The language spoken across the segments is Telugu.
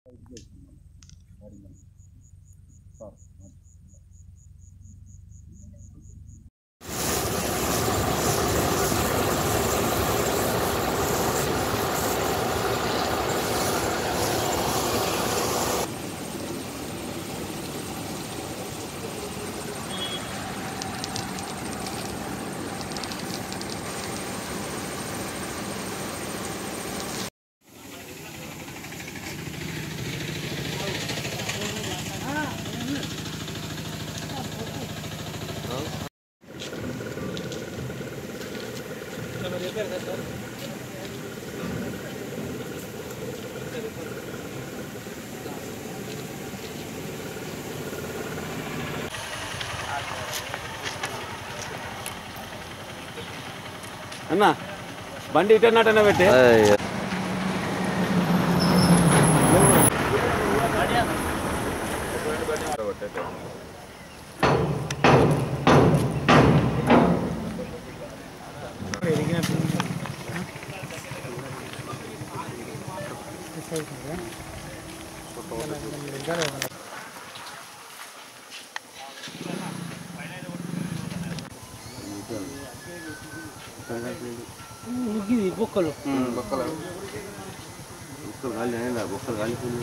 అన్న బండి ఇటన్నట్టనే పెట్టి బొక్కలు బొక్కలు కాలి బొక్కలు కాలిపోయింది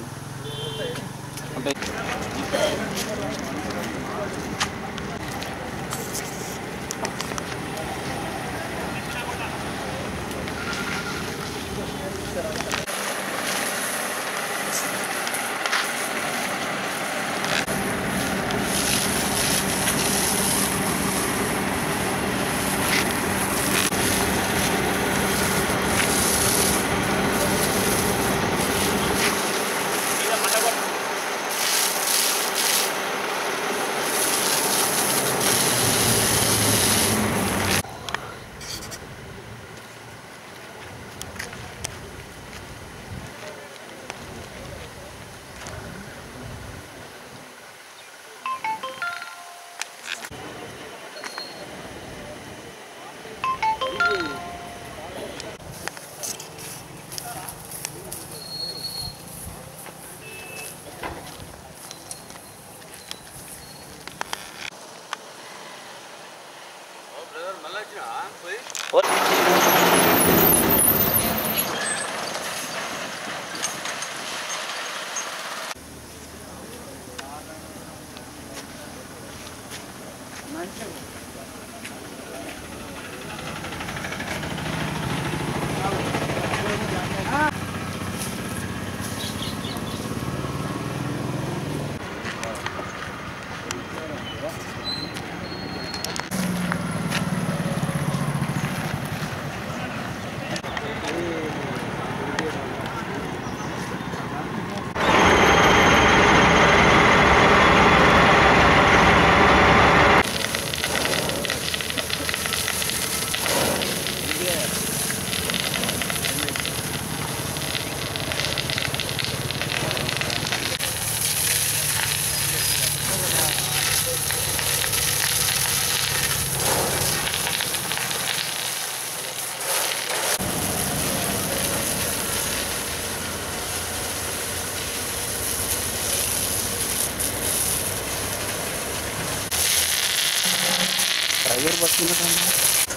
డ్రైవర్ పట్టుకున్నట్టు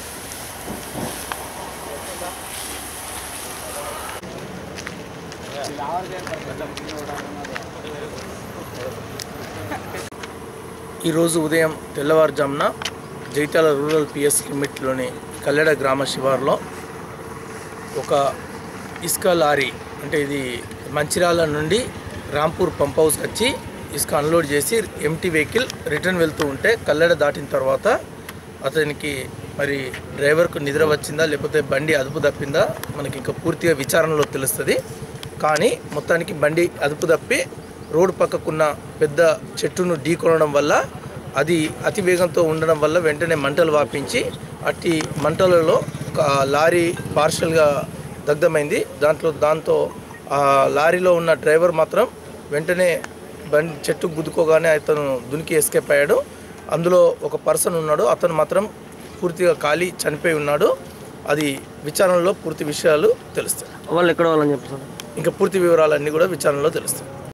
ఈరోజు ఉదయం తెల్లవారుజామున జైతాల రూరల్ పిఎస్ లిమిట్లోని కల్లెడ గ్రామ శివారులో ఒక ఇసుక లారీ అంటే ఇది మంచిర్యాల నుండి రాంపూర్ పంప్ హౌస్కి వచ్చి ఇసుక అన్లోడ్ చేసి ఎంటీ వెహికల్ రిటర్న్ వెళ్తూ ఉంటే కల్లెడ దాటిన తర్వాత అతనికి మరి డ్రైవర్కు నిద్ర వచ్చిందా లేకపోతే బండి అదుపు తప్పిందా మనకి ఇంకా పూర్తిగా విచారణలో తెలుస్తుంది కానీ మొత్తానికి బండి అదుపు తప్పి రోడ్డు పక్కకున్న పెద్ద చెట్టును ఢీకొనడం వల్ల అది అతి వేగంతో ఉండడం వల్ల వెంటనే మంటలు వాపించి అట్టి మంటలలో ఒక లారీ పార్షల్గా దగ్ధమైంది దాంట్లో దాంతో ఆ లారీలో ఉన్న డ్రైవర్ మాత్రం వెంటనే బండి చెట్టు గుద్దుకోగానే అతను దునికి ఎస్కేప్ అయ్యాడు అందులో ఒక పర్సన్ ఉన్నాడు అతను మాత్రం పూర్తిగా ఖాళీ చనిపోయి ఉన్నాడు అది విచారణలో పూర్తి విషయాలు తెలుస్తాయి వాళ్ళు ఎక్కడ వాళ్ళని చెప్పారు ఇంకా పూర్తి వివరాలన్నీ కూడా విచారణలో తెలుస్తాయి